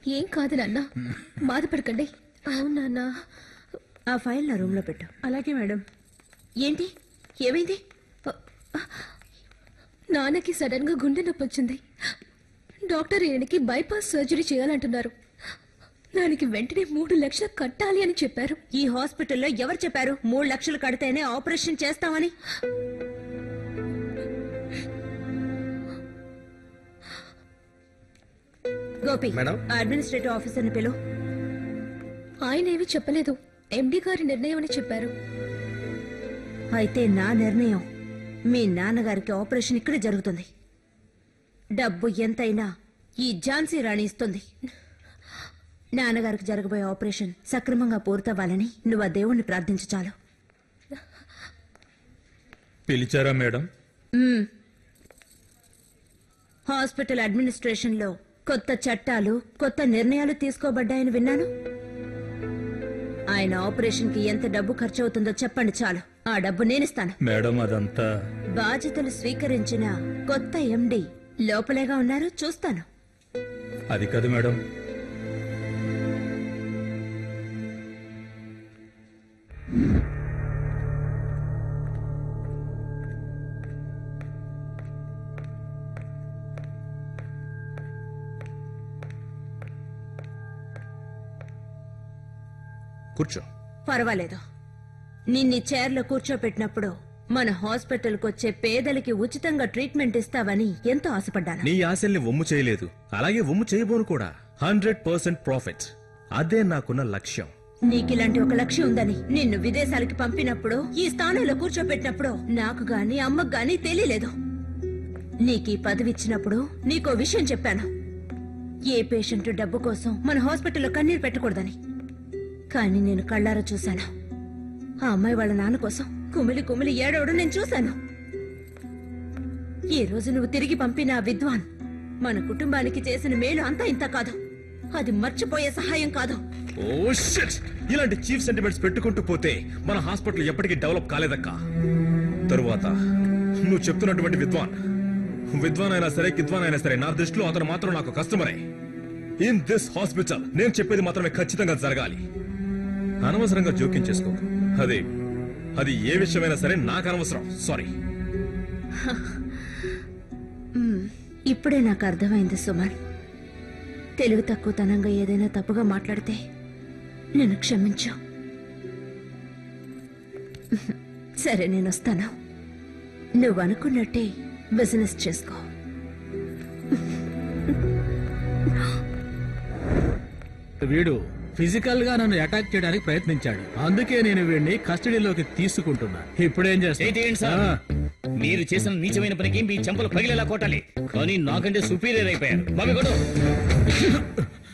ఏం కాదు నాన్న బాధపడకండి అవును నాన్న ఆ ఫైల్ నా రూమ్ లో పెట్టు అలాగే మేడం ఏంటి ఏమైంది నాన్నకి సడన్ గా గుండె నొప్పి వచ్చింది డాక్టర్ ఈయనకి బైపాస్ సర్జరీ చేయాలంటున్నారు దానికి వెంటనే మూడు లక్షలు కట్టాలి అని చెప్పారు ఈ హాస్పిటల్లో ఎవరు చెప్పారు మూడు లక్షలు కడితేనే ఆపరేషన్ చేస్తామని గోపి మేడం? అడ్మినిస్ట్రేటివ్ ఆఫీసర్ని పిలు ఆయన ఏమీ చెప్పలేదు ఎండి గారి నిర్ణయం అని చెప్పారు అయితే నా నిర్ణయం మీ నాన్నగారికి ఆపరేషన్ ఇక్కడే జరుగుతుంది డబ్బు ఎంతైనా ఈ ఝాన్సీ రాణి ఇస్తుంది నాన్నగారికి జరగబోయే ఆపరేషన్ సక్రమంగా పూర్తవ్వాలని నువ్వు ఆ దేవుణ్ణి ప్రార్థించు చాలు పిలిచారా మేడం మ్మ్. హాస్పిటల్ అడ్మినిస్ట్రేషన్ లో కొత్త చట్టాలు కొత్త నిర్ణయాలు తీసుకోబడ్డాయని విన్నాను ఆయన ఆపరేషన్ కి ఎంత డబ్బు ఖర్చు అవుతుందో చెప్పండి చాలు ఆ డబ్బు నేనిస్తాను మేడం అదంతా బాధ్యతలు స్వీకరించిన కొత్త ఎండి లోపలేగా ఉన్నారు చూస్తాను అది కాదు మేడం కూర్చో పర్వాలేదు నిన్ని చైర్లో కూర్చోపెట్టినప్పుడు మన హాస్పిటల్కి వచ్చే పేదలకి ఉచితంగా ట్రీట్మెంట్ ఇస్తావని ఎంతో ఆశపడ్డాను నీ ఆశల్ని ఒమ్ము చేయలేదు అలాగే ఒమ్ము చేయబోను కూడా హండ్రెడ్ పర్సెంట్ ప్రాఫిట్ అదే నాకున్న లక్ష్యం నీకిలాంటి ఒక లక్ష్యం ఉందని నిన్ను విదేశాలకి పంపినప్పుడు ఈ స్థానంలో కూర్చోపెట్టినప్పుడు నాకు గాని అమ్మకు గాని తెలియలేదు నీకీ పదవి ఇచ్చినప్పుడు నీకో విషయం చెప్పాను ఏ పేషెంట్ డబ్బు కోసం మన హాస్పిటల్లో కన్నీరు పెట్టకూడదని కానీ నేను కళ్ళారా చూశాను ఆ అమ్మాయి వాళ్ళ నాన్న కోసం కుమిలి కుమిలి ఏడవడం నేను చూశాను ఈ రోజు నువ్వు తిరిగి పంపిన ఆ విద్వాన్ మన కుటుంబానికి చేసిన మేలు అంతా ఇంత కాదు అది మర్చిపోయే సహాయం కాదు ఓ షిట్ ఇలాంటి చీఫ్ సెంటిమెంట్స్ పెట్టుకుంటూ పోతే మన హాస్పిటల్ ఎప్పటికీ డెవలప్ కాలేదక్క తరువాత నువ్వు చెప్తున్నటువంటి విద్వాన్ విద్వాన్ అయినా సరే కిద్వాన్ అయినా సరే నా దృష్టిలో అతను మాత్రం నాకు కస్టమరే ఇన్ దిస్ హాస్పిటల్ నేను చెప్పేది మాత్రమే ఖచ్చితంగా జరగాలి అనవసరంగా జోక్యం చేసుకోకు అది అది ఏ విషయమైనా సరే నాకు అనవసరం సారీ మ్మ్. ఇప్పుడే నాకు అర్థమైంది సుమన్ తెలివి తక్కువతనంగా ఏదైనా తప్పుగా మాట్లాడితే నేను క్షమించు సరే నేను వస్తాను నువ్వు అనుకున్నట్టే బిజినెస్ చేసుకో వీడు ఫిజికల్ గా నన్ను అటాక్ చేయడానికి ప్రయత్నించాడు అందుకే నేను వీడిని కస్టడీలోకి తీసుకుంటున్నా ఇప్పుడేం ఏంటి ఏంటి సార్? చేస్తా మీరు చేసిన నీచమైన పనికి మీ చెంపలు పగిలేలా కొట్టాలి కానీ నాకంటే సుపీరియర్ అయిపోయారు బాబీ కొడు